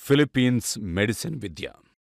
Philippines medicine విద్య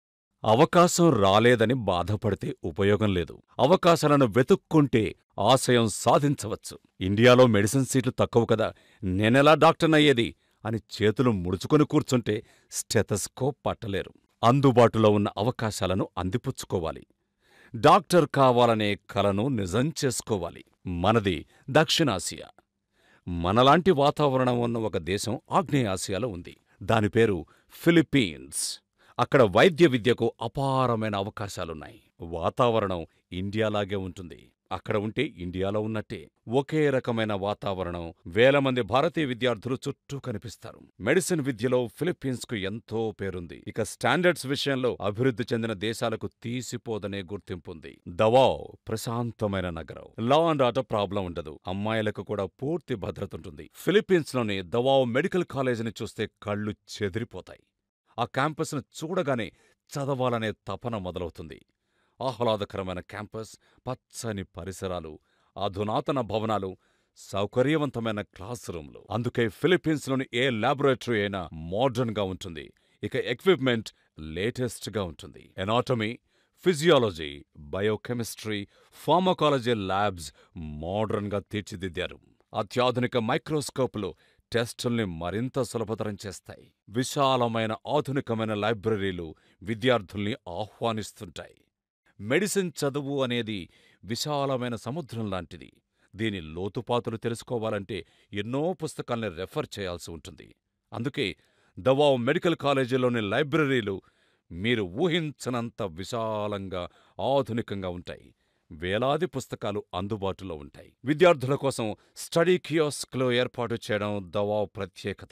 అవకాశం రాలేదని బాధపడితే ఉపయోగం లేదు అవకాశాలను వెతుక్కుంటే ఆశయం సాధించవచ్చు ఇండియాలో మెడిసిన్ సీట్లు తక్కువ కదా నేనెలా డాక్టర్నయ్యేది అని చేతులు ముడుచుకొని కూర్చుంటే స్టెథస్కోప్ పట్టలేరు అందుబాటులో ఉన్న అవకాశాలను అందిపుచ్చుకోవాలి డాక్టర్ కావాలనే కలను నిజం చేసుకోవాలి మనది దక్షిణాసియా మనలాంటి వాతావరణం ఉన్న ఒక దేశం ఆగ్నేయాసియాలో ఉంది దాని పేరు ఫిలిప్పీన్స్ అక్కడ వైద్య విద్యకు అపారమైన అవకాశాలున్నాయి వాతావరణం ఇండియాలాగే ఉంటుంది అక్కడ ఉంటే ఇండియాలో ఉన్నట్టే ఒకే రకమైన వాతావరణం వేల మంది భారతీయ విద్యార్థులు చుట్టూ కనిపిస్తారు మెడిసిన్ విద్యలో ఫిలిప్పీన్స్ కు ఎంతో పేరుంది ఇక స్టాండర్డ్స్ విషయంలో అభివృద్ధి చెందిన దేశాలకు తీసిపోదనే గుర్తింపుంది దవావ్ ప్రశాంతమైన నగరం లా అండ్ ఆర్డర్ ప్రాబ్లం ఉండదు అమ్మాయిలకు కూడా పూర్తి భద్రత ఉంటుంది ఫిలిప్పీన్స్ లోని దవావ్ మెడికల్ కాలేజీని చూస్తే కళ్ళు చెదిరిపోతాయి ఆ క్యాంపస్ను చూడగానే చదవాలనే తపన మొదలవుతుంది ఆహ్లాదకరమైన క్యాంపస్ పచ్చని పరిసరాలు అధునాతన భవనాలు సౌకర్యవంతమైన క్లాస్ రూమ్లు అందుకే ఫిలిప్పీన్స్లోని ఏ ల్యాబొరేటరీ అయినా మోడర్న్గా ఉంటుంది ఇక ఎక్విప్మెంట్ లేటెస్ట్గా ఉంటుంది anatomy physiology biochemistry pharmacology labs మోడర్న్గా తీర్చిదిద్దారు అత్యాధునిక మైక్రోస్కోపులు టెస్టుల్ని మరింత సులభతరం చేస్తాయి విశాలమైన ఆధునికమైన లైబ్రరీలు విద్యార్థుల్ని ఆహ్వానిస్తుంటాయి మెడిసిన్ చదువు అనేది విశాలమైన సముద్రం లాంటిది దీని లోతుపాతులు తెలుసుకోవాలంటే ఎన్నో పుస్తకాల్ని రెఫర్ చేయాల్సి ఉంటుంది అందుకే దవావ్ మెడికల్ కాలేజీలోని లైబ్రరీలు మీరు ఊహించనంత విశాలంగా ఆధునికంగా ఉంటాయి వేలాది పుస్తకాలు అందుబాటులో ఉంటాయి విద్యార్థుల కోసం స్టడీ కియోస్క్లో ఏర్పాటు చేయడం దవావ్ ప్రత్యేకత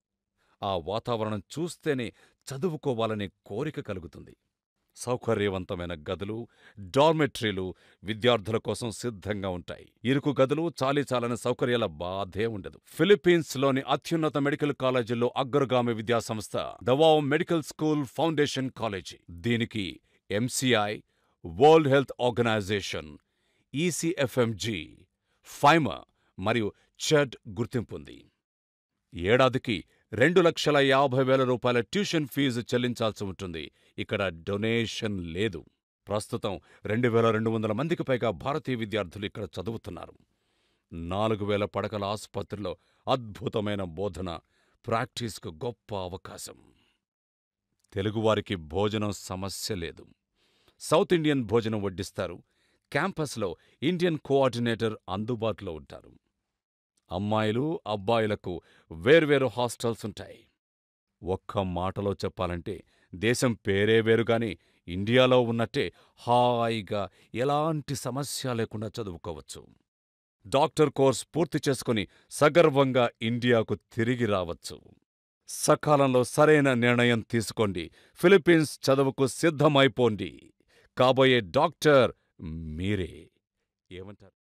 ఆ వాతావరణం చూస్తేనే చదువుకోవాలనే కోరిక కలుగుతుంది సౌకర్యవంతమైన గదులు డార్మెట్రీలు విద్యార్థుల కోసం సిద్ధంగా ఉంటాయి ఇరుకు గదులు చాలీచాలని సౌకర్యాల బాధే ఉండదు ఫిలిప్పీన్స్లోని అత్యున్నత మెడికల్ కాలేజీల్లో అగ్రగామి విద్యాసంస్థ Davao medical school foundation college దీనికి MCI World Health Organization ECFMG FAIMER మరియు చెడ్ గుర్తింపుంది ఏడాదికి రెండు లక్షల యాభై వేల రూపాయల ట్యూషన్ ఫీజు చెల్లించాల్సి ఉంటుంది ఇక్కడ డొనేషన్ లేదు ప్రస్తుతం రెండు వేల రెండు వందల మందికి పైగా భారతీయ విద్యార్థులు ఇక్కడ చదువుతున్నారు నాలుగు వేల పడకల ఆసుపత్రిలో అద్భుతమైన బోధన ప్రాక్టీస్కు గొప్ప అవకాశం తెలుగువారికి భోజనం సమస్య లేదు సౌత్ ఇండియన్ భోజనం వడ్డిస్తారు క్యాంపస్లో ఇండియన్ కోఆర్డినేటర్ అందుబాటులో ఉంటారు అమ్మాయిలు అబ్బాయిలకు వేర్వేరు హాస్టల్స్ ఉంటాయి ఒక్క మాటలో చెప్పాలంటే దేశం పేరే వేరుగాని ఇండియాలో ఉన్నట్టే హాయిగా ఎలాంటి సమస్య లేకుండా చదువుకోవచ్చు డాక్టర్ కోర్స్ పూర్తి చేసుకుని సగర్వంగా ఇండియాకు తిరిగి రావచ్చు సకాలంలో సరైన నిర్ణయం తీసుకోండి ఫిలిప్పీన్స్ చదువుకు సిద్ధమైపోండి కాబోయే డాక్టర్ మీరే ఏమంటారు